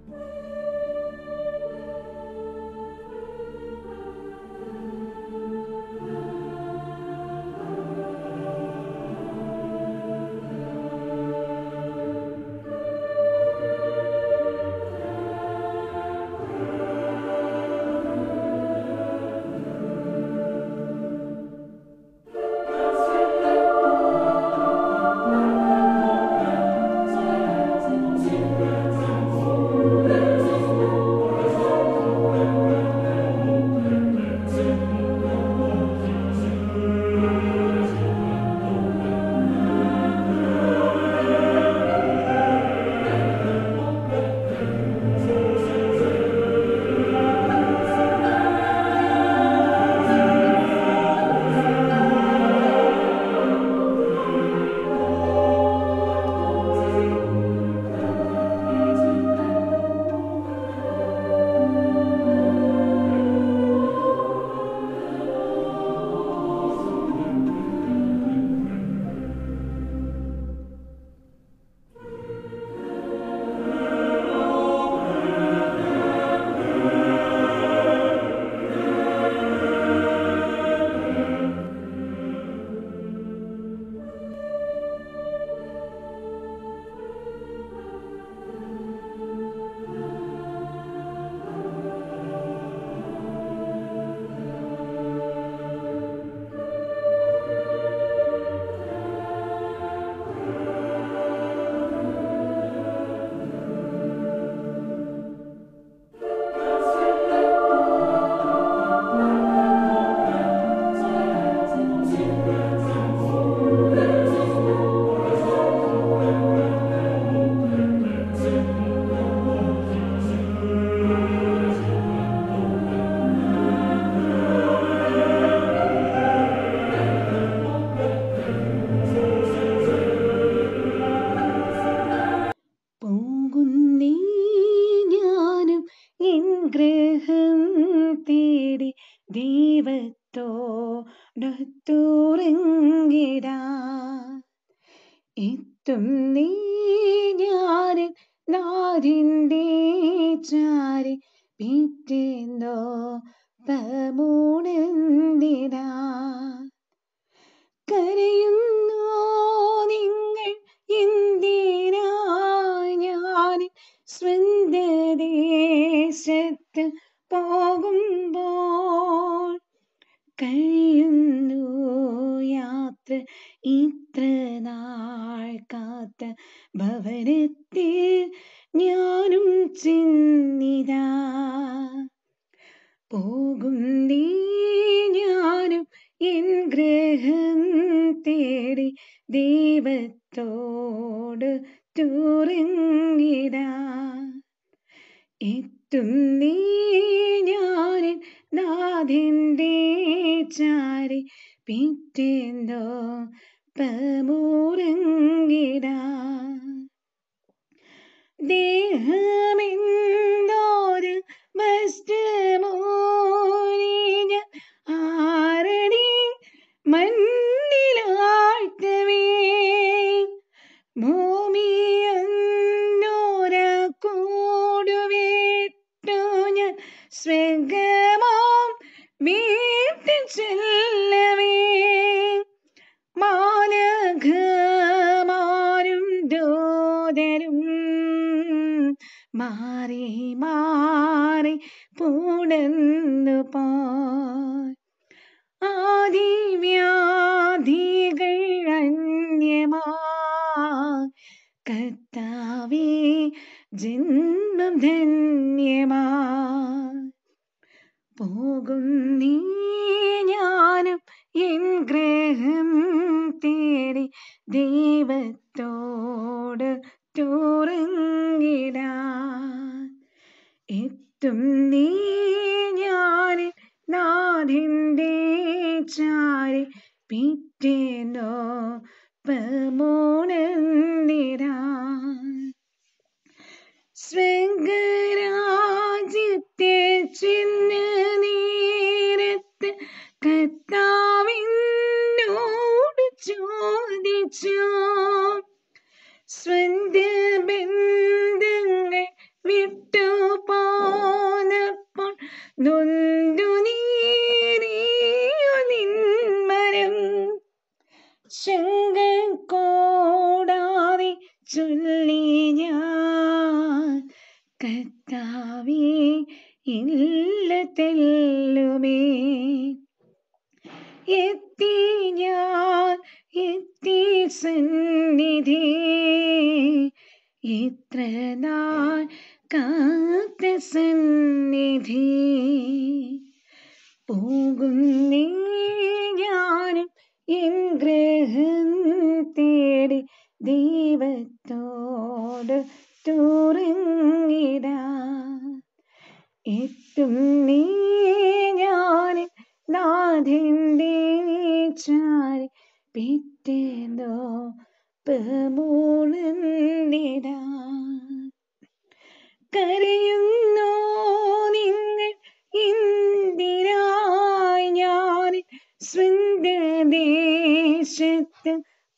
പോകുന്നീ ഞാനും എൻ ഗ്രഹം തേടി ദൈവത്തോടൊത്തുറങ്ങിടാ എത്തും നീ ഞാനും നാഥിൻ്റെ ചാരി പിറ്റേന്നോ പമൂണെന്തിനാ കരയുന്നോ നിങ്ങൾ എന്തിനാ ഞാൻ സ്വന്തദേശത്ത് പോകുമ്പോൾ കഴിയുന്നു യാത്ര ഇത്ര നാൾ കാത്ത ഭവനത്തിൽ ഞാനും ചെന്നിതാ പോകും നീ ഞാനും എൻ ഗ്രഹം തേടി ദൈവത്തോട് തുറങ്ങിടാ എത്തും നീ ഞാനും നാഥിൻ്റെ ചാരി പിറ്റേന്തോ പമൂറങ്ങിടാ ദേഹമെന്തോരു മസ്റ്റമോനിഞ്ഞ ആരണി മണ്ണിലാഴ്ത്തവേ ഭൂമിയൊന്നോര കൂടുവിട്ടു ഞാൻ സ്വർഗമാം വീട്ടിൽ ചെല്ലവേ മാലഘമാരും ദൂതരും മാറി മാറി പൂടന്നു പോയി ആദിവ്യാധികൾ അന്യമാ കർത്താവേ ജന്മം ധന്യമാ പോകും നീ ഞാനും എൻ ഗ്രഹം തേടി ദൈവത്തോട് തുറങ്ങിടാ എത്തും നീ ഞാൻ നാഥിൻ്റെ ചാരി പിറ്റേന്നോ പമോണെന്നിടാ സ്വർഗരാജ്യത്തെ ചെന്ന് നേരത്ത് കർത്താവിനോട് ചോദിച്ചു സ്വന്ത ബന്ധങ്ങൾ വിട്ടു കർത്താവേ ഇല്ല തെല്ലുമേ എത്തി ഞാൻ എത്തി സന്നിധി ഇത്ര നാൾ കാത്ത സന്നിധി പോകുന്നേ ഞാനും എൻ ഗ്രഹം തേടി ദൈവത്തോട് തുറങ്ങിടാ എത്തും നീ ഞാൻ നാഥൻ്റെ ചാരി പിറ്റേന്തോ പമൂളുന്നിടാ കരയുന്നോ നിങ്ങൾ എന്തിനായി ഞാൻ സ്വന്തദേശത്ത്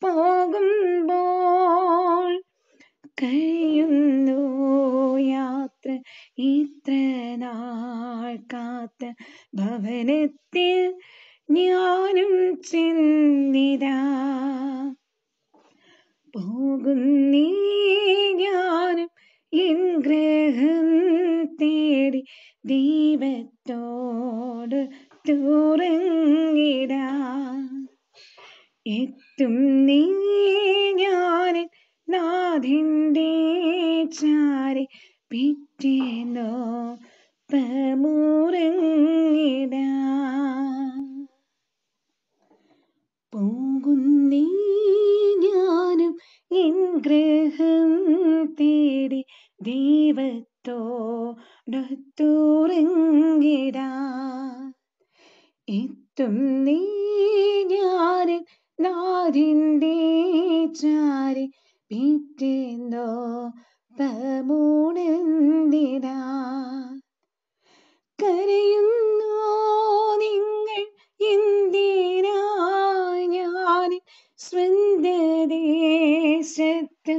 പോകുമ്പോൾ കഴിയുന്നു യാത്ര ഇത്ര നാൾ കാത്ത ഭവനത്തിൽ ഞാനും ചെന്നിതാ പോകുന്നീ ഞാനും എൻ ഗ്രഹം തേടി ദൈവത്തോട് തുറങ്ങിടാ എത്തും നീ ഞാൻ നാഥിൻ്റെ ചാരി പിറ്റേന്നോ പമുറങ്ങിടാ പോകുന്നീ ഞാനും എൻ ഗ്രഹം തേടി ദൈവത്തോടൊത്തുറങ്ങിടാ എത്തും നീ ഞാൻ നാഥിൻ്റെ ചാരി പിറ്റേന്നോ പമുണന്തിടാ കരയുന്നോ നിങ്ങൾ എന്തിനാ ഞാൻ സ്വന്തദേശത്ത്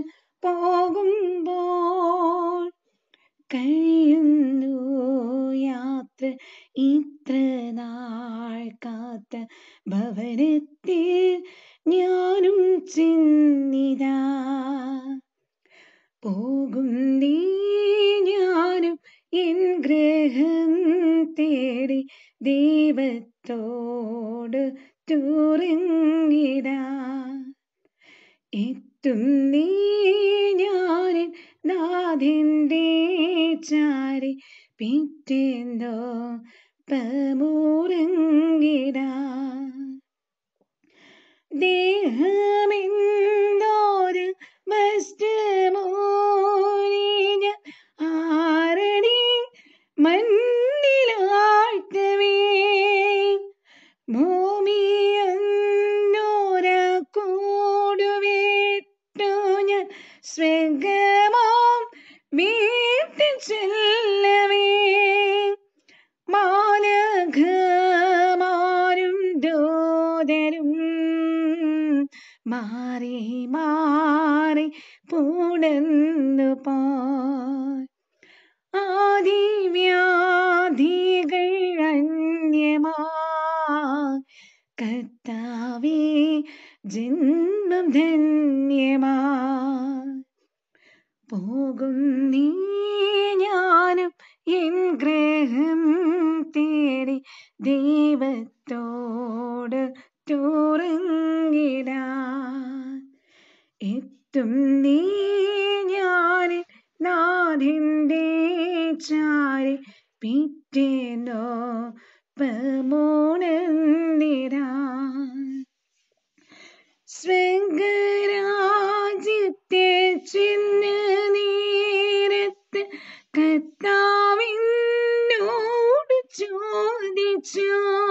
പോകുമ്പോൾ കഴിയുന്നു യാത്ര ഇത്ര നാൾ കാത്ത ഭവനത്തിൽ ഞാനും ചെന്നിതാ പോകും നീ ഞാനും എൻ ഗ്രഹം തേടി ദൈവത്തോട് തുറങ്ങിടാ എത്തും നീ ഞാൻ നാഥിൻ്റെ ചാരി പിറ്റേന്തോ പമുറങ്ങിടാ ദേഹമെന്തോര് മസ്റ്റമോനിഞ്ഞ ആരടി മണ്ണിലാഴ്ത്തവേ ഭൂമിയൊന്നോര കൂടുവിട്ടു ഞാൻ സ്വർഗമാം വീട്ടിൽ ചെല്ലവേ മാലഘമാരും ദൂതരും മാറി മാറി പൂടന്നു പോയി ആദിവ്യാധികൾ അന്യമാ കർത്താവേ ജന്മം ധന്യമാ പോകും നീ ഞാനും എൻ ഗ്രഹം തേടി ദൈവത്തോട് തുറങ്ങിടാ എത്തും നീ ഞാൻ നാഥിൻ്റെ ചാരി പിറ്റേന്നോ പമോണന്നിടാ സ്വർഗരാജ്യത്തെ ചെന്ന് നേരത്ത് കർത്താവിനോട് ചോദിച്ചു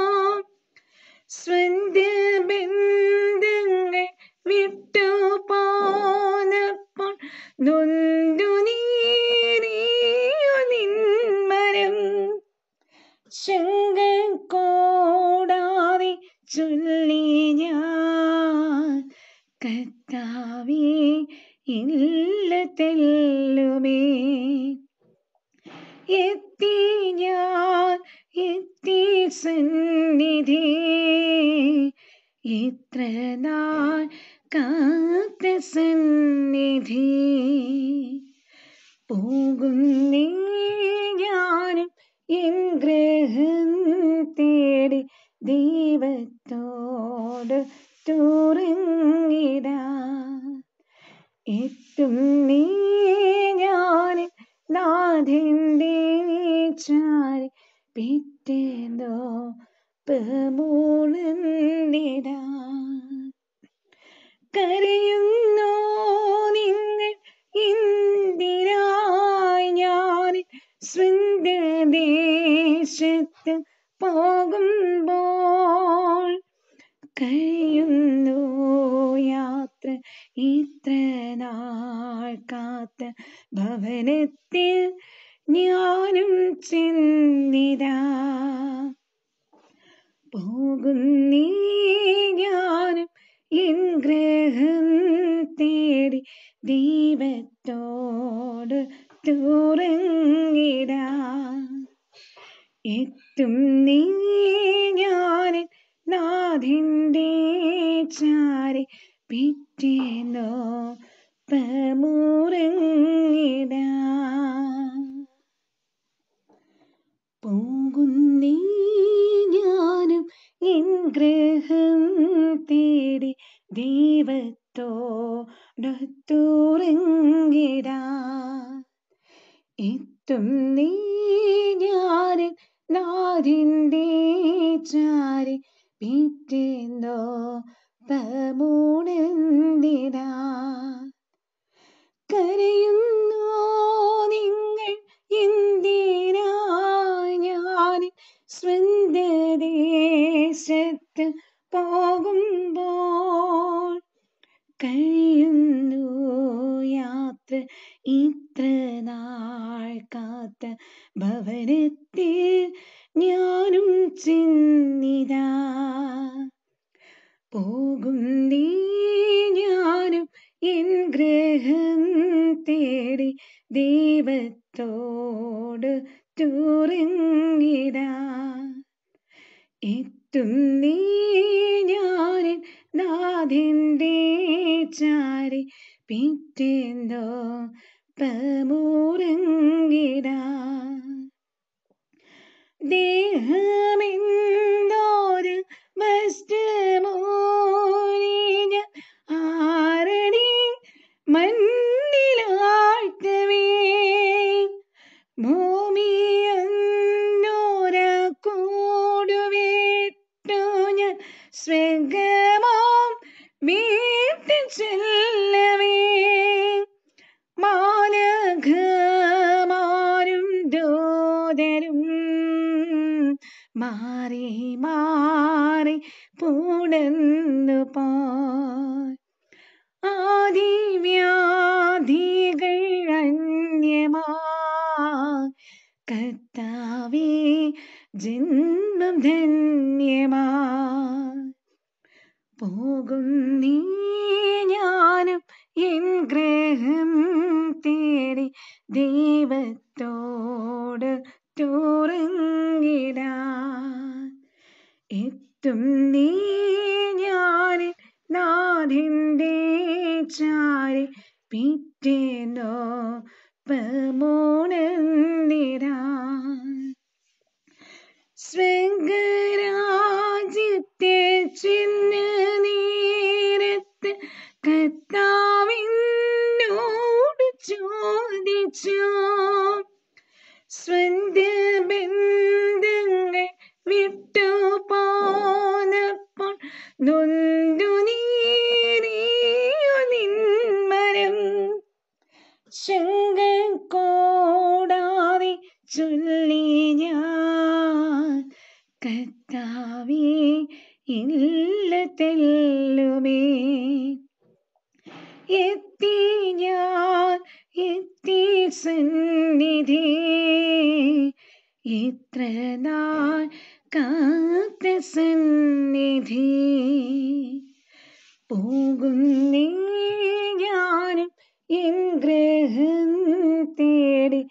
സ്വന്ത ബന്ധങ്ങൾ വിട്ടു പോന്നപ്പോൾ നൊന്തു നീരിയോ നിന്മരം ശങ്ക കൂടാതെ ചൊല്ലി ഞാൻ കർത്താവേ ഇല്ല തെല്ലുമേ എത്തി ഞാൻ എത്തി സന്നിധി ഇത്ര നാൾ കാത്ത സന്നിധി പോകുന്നേ ഞാനും എൻ ഗ്രഹം തേടി ദൈവത്തോട് തുറങ്ങിടാ എത്തും നീ ഞാനും നാഥന്റെ ചാരി പിറ്റേന്തോ പമൂണന്നിടാ കരയുന്നോ നിങ്ങൾ എന്തിനായി ഞാൻ സ്വന്തദേശത്ത് പോകുമ്പോൾ കഴിയുന്നു യാത്ര ഇത്ര നാൾ കാത്ത ഭവനത്തിൽ ഞാനും ചെന്നിതാ പോകുന്നീ ഞാനും എൻ ഗ്രഹം തേടി ദൈവത്തോട് തുറങ്ങിടാ എത്തും നീ ഞാൻ നാഥിൻ്റെ ചാരി പിറ്റേന്നോ പമുറങ്ങിടാ പോകുന്നീ ഞാനും എൻ ഗ്രഹം തേടി ദൈവത്തോടൊത്തുറങ്ങിടാ എത്തും നീ ഞാൻ നാഥിൻ്റെ ചാരി പിറ്റേന്നോ പമുണന്തിടാ കരയുന്നോ നിങ്ങൾ എന്തിനായി ഞാൻ സ്വന്തദേശത്ത് പോകുമ്പോൾ കഴിയുന്നു യാത്ര ഇത്ര നാൾ കാത്ത ഭവനത്തിൽ ഞാനും ചെന്നിതാ പോകുന്നീ ഞാനും എൻ ഗ്രഹം തേടി ദൈവത്തോട് തുറങ്ങിടാ എത്തും നീ ഞാൻ നാഥിൻ്റെ ചാരി പിറ്റേന്തോ പമുറങ്ങിടാ ദേഹമെന്തോര് വസ്ത്രമോരിഞ്ഞ ആരടി മണ്ണിലാഴ്ത്തവേ ഭൂമിയൊന്നോര കൂടുവിട്ടു ഞാൻ സ്വർഗമാം വീട്ടിൽ ചെല്ലവേ മാലഘമാരും ദൂതരും മാറി മാറി പൂടന്നു പോയി ആദിവ്യാധികൾ അന്യമാ കർത്താവേ ജന്മം ധന്യമാ പോകും നീ ഞാനും എൻ ഗ്രഹം തേടി ദൈവത്തോട് തുറങ്ങിടാ എത്തും നീ ഞാൻ നാഥിൻ്റെ ചാരി പിറ്റേന്നോ പമോണന്നിടാ സ്വർഗരാജ്യത്തെ ചെന്ന് നേരത്ത് കർത്താവിനോട് ചോദിച്ചു സ്വന്ത ബന്ധങ്ങൾ വിട്ടു പോന്നപ്പോൾ നൊന്തു നീരിയോ നിന്മരം ശങ്ക കൂടാതെ ചൊല്ലി ഞാൻ കർത്താവേ ഇല്ല തെല്ലുമേ എത്തി ഞാൻ എത്തി സന്നിധി ഇത്ര നാൾ കാത്ത സന്നിധി പോകുന്നേ ഞാനും എൻ ഗ്രഹം തേടി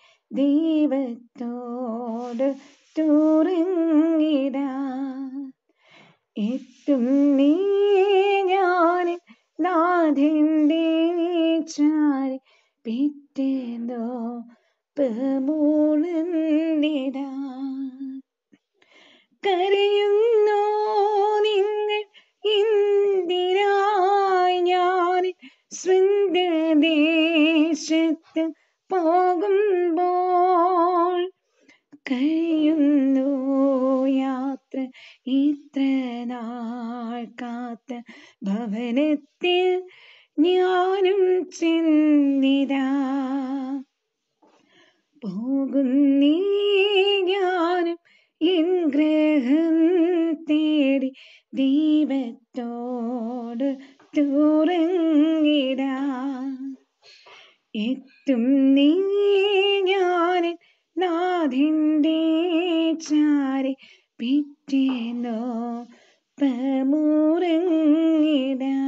ദൈവത്തോട് തുറങ്ങിടാ എത്തും നീ ഞാൻ നാഥിൻ്റെ ചാരി പിറ്റേന്തോ പമൂളുന്നിടാ കരയുന്നോ നിങ്ങൾ എന്തിനായി ഞാൻ സ്വന്തദേശത്ത് പോകുമ്പോൾ കഴിയുന്നു യാത്ര ഇത്ര നാൾ കാത്ത ഭവനത്തിൽ ഞാനും ചെന്നിരാ പോകുന്നീ ഞാനും എൻ ഗ്രഹം തേടി ദൈവത്തോട് തുറങ്ങിടാ എത്തും നീ ഞാൻ നാഥിൻ്റെ ചാരി പിറ്റേന്നോ പമുറങ്ങിടാ